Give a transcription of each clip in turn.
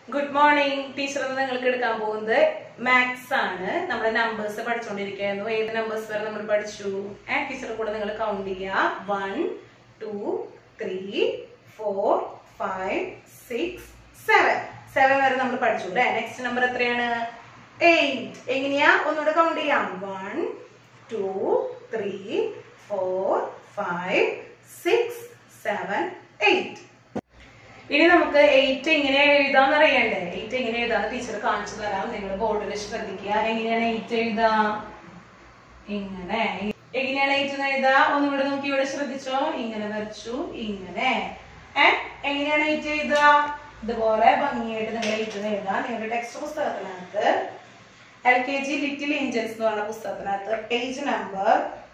Good morning teacher എന്ന് നിങ്ങൾക്ക് എടുക്കാൻ പോകുന്നത് മാത്സ് ആണ് നമ്മുടെ നമ്പേഴ്സ് പഠിച്ചുകൊണ്ടിരിക്കുകയായിരുന്നു ഏത് നമ്പേഴ്സ് വരെ നമ്മൾ പഠിച്ചു ഏ ടീച്ചർ കൂടെ നിങ്ങൾ കൗണ്ട് ചെയ്യുക one two three four five six seven seven വരെ നമ്മൾ പഠിച്ചു അല്ലേ നെക്സ്റ്റ് നമ്പർ എത്രയാണ് എയ്റ്റ് എങ്ങനെയാ ഒന്നുകൂടെ കൗണ്ട് ചെയ്യാം one two three four five six seven eight ഇനി നമുക്ക് എയ്റ്റ് എങ്ങനെ എഴുതാന്ന് അറിയണ്ടേ എയ്റ്റ് എങ്ങനെ എഴുതാന്ന് ടീച്ചർ കാണിച്ചു തരാം നിങ്ങൾ ബോർഡിൽ ശ്രദ്ധിക്കുക എങ്ങനെയാണ് എയ്റ്റ് എഴുതാ ഇങ്ങനെ എങ്ങനെയാണ് എയ്റ്റ് എഴുതാ ഒന്നുകൂടെ നോക്കി ഇവിടെ ശ്രദ്ധിച്ചോ ഇങ്ങനെ വരച്ചു ഇങ്ങനെ ഏ എങ്ങനെയാണ് എയ്റ്റ് എഴുതുക ഇതുപോലെ ഭംഗിയായിട്ട് നിങ്ങൾ എയ്റ്റ് എഴുതാ നിങ്ങളുടെ ടെക്സ്റ്റ് പുസ്തകത്തിനകത്ത് L K G Little Angels എന്ന് പറഞ്ഞ പുസ്തകത്തിനകത്ത് page number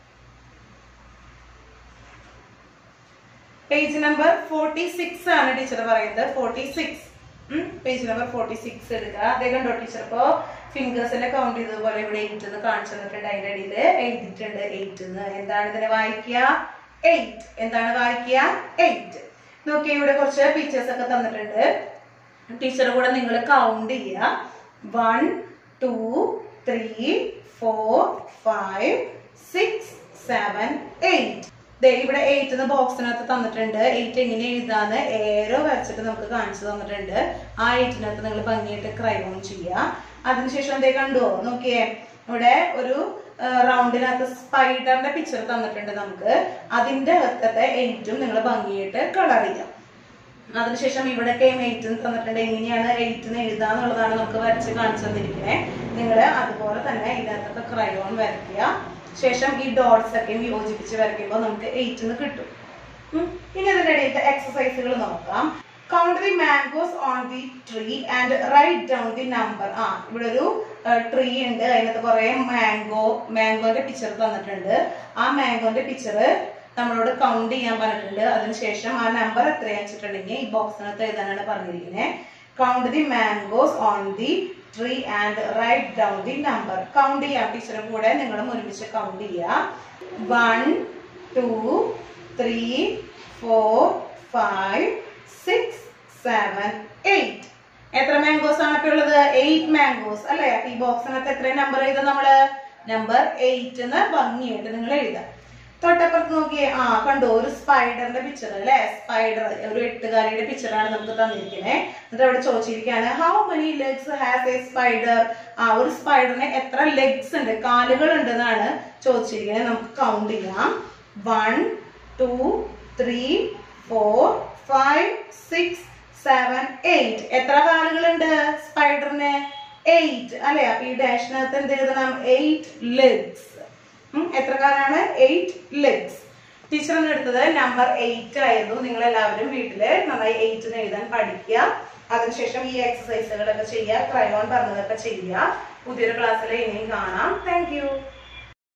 page number forty six ആണ് ടീച്ചർ പറയുന്നത് forty six page number forty six എടുക്കുക അതേ കണ്ടോ ടീച്ചർ ഇപ്പോ ഫിംഗേഴ്സിന്റെ കൗണ്ട് ചെയ്തതുപോലെ ഇവിടെ എയ്റ്റ് എന്ന് കാണിച്ചു തന്നിട്ടുണ്ട് അതിന്റെ അടിയിൽ എഴുതിയിട്ടുണ്ട് എയ്റ്റ് എന്ന് എന്താണ് ഇതിനെ വായിക്കുക എയ്റ്റ് എന്താണ് വായിക്കുക എയ്റ്റ് നോക്കി ഇവിടെ കുറച്ച് പിക്ചേഴ്സ് ഒക്കെ തന്നിട്ടുണ്ട് ടീച്ചർ കൂടെ നിങ്ങൾ കൗണ്ട് ചെയ്യുക one two three four five six seven eight ദേ ഇവിടെ എയ്റ്റ് എന്ന ബോക്സിനകത്ത് തന്നിട്ടുണ്ട് എയ്റ്റ് എങ്ങനെ എഴുതാന്ന് ഏരോ വരച്ചിട്ട് നമുക്ക് കാണിച്ചു തന്നിട്ടുണ്ട് ആ എയ്റ്റിനകത്ത് നിങ്ങൾ ഭംഗിയായിട്ട് ക്രൈവോൺ ചെയ്യുക അതിനുശേഷം എന്തേ കണ്ടുവോ നോക്കിയേ ഇവിടെ ഒരു റൗണ്ടിനകത്ത് സ്പൈഡറിന്റെ പിക്ചർ തന്നിട്ടുണ്ട് നമുക്ക് അതിന്റെ അകത്തത്തെ എയ്റ്റും നിങ്ങൾ ഭംഗിയായിട്ട് കളർ ചെയ്യാം അതിനുശേഷം ഇവിടെയൊക്കെ എയ്റ്റ് തന്നിട്ടുണ്ട് എങ്ങനെയാണ് എയ്റ്റിന് എഴുതാന്നുള്ളതാണ് നമുക്ക് വരച്ച് കാണിച്ചു തന്നിരിക്കുന്നത് നിങ്ങൾ അതുപോലെ തന്നെ ഇതിനകത്തൊക്കെ ക്രയോൺ വരയ്ക്കുക ശേഷം ഈ ഡോട്ട്സ് ഒക്കെ യോജിപ്പിച്ച് വരയ്ക്കുമ്പോൾ നമുക്ക് എയ്റ്റിന് കിട്ടും ഉം. ഇനി അതിന്റെ ഇടയിലത്തെ എക്സസൈസുകൾ നോക്കാം count the mangoes on the tree and write down the number ആ ഇവിടെ ഒരു ട്രീ ഉണ്ട് അതിനകത്ത് കുറെ മാംഗോ മാംഗോന്റെ പിക്ചർ തന്നിട്ടുണ്ട് ആ മാംഗോന്റെ പിക്ചർ നമ്മളോട് കൗണ്ട് ചെയ്യാൻ പറഞ്ഞിട്ടുണ്ട് അതിനുശേഷം ആ നമ്പർ എത്രയാ വെച്ചിട്ടുണ്ടെങ്കിൽ ഈ ബോക്സിനകത്ത് എഴുതാനാണ് പറഞ്ഞിരിക്കുന്നത് count the mangoes on the tree and write down the number count ചെയ്യാം ടീച്ചറെ കൂടെ നിങ്ങളും ഒരുമിച്ച് കൗണ്ട് ചെയ്യുക one two three four five six seven eight എത്ര മാംഗോസ് ആണ് ഇപ്പൊ ഉള്ളത് എയ്റ്റ് മാംഗോസ് അല്ലെ അപ്പൊ ഈ ബോക്സിനകത്ത് എത്ര നമ്പർ എഴുതാം നമ്മള് നമ്പർ എയ്റ്റ് എന്ന് ഭംഗിയായിട്ട് നിങ്ങൾ എഴുതാം തൊട്ടപ്പുറത്ത് നോക്കിയേ ആ കണ്ടോ ഒരു സ്പൈഡറിന്റെ പിക്ചർ അല്ലെ സ്പൈഡർ ഒരു എട്ടുകാലിയുടെ പിക്ചറാണ് നമുക്ക് തന്നിരിക്കുന്നത് എന്നിട്ട് അവിടെ ചോദിച്ചിരിക്കുകയാണ് how many legs has a spider ആ ഒരു സ്പൈഡറിന് എത്ര ലെഗ്സ് ഉണ്ട് കാലുകൾ ഉണ്ട് എന്നാണ് ചോദിച്ചിരിക്കുന്നത് നമുക്ക് കൗണ്ട് ചെയ്യാം one two three four five six seven eight എത്ര കാലുകളുണ്ട് സ്പൈഡറിന് എയ്റ്റ് അല്ലെ അപ്പൊ ഈ ഡാഷിനകത്ത് എന്ത് എഴുതണം എയ്റ്റ് ലെഗ്സ് എത്ര കാലാണ് എയ്റ്റ് ലെഗ്സ് ടീച്ചർ എടുത്തത് നമ്പർ എയ്റ്റ് ആയിരുന്നു നിങ്ങൾ എല്ലാവരും വീട്ടില് നന്നായി എയ്റ്റ് എഴുതാൻ പഠിക്കുക അതിനുശേഷം ഈ എക്സസൈസുകളൊക്കെ ചെയ്യുക ക്രയോൺ പറഞ്ഞതൊക്കെ ചെയ്യുക പുതിയൊരു ക്ലാസ്സിൽ ഇനിയും കാണാം താങ്ക്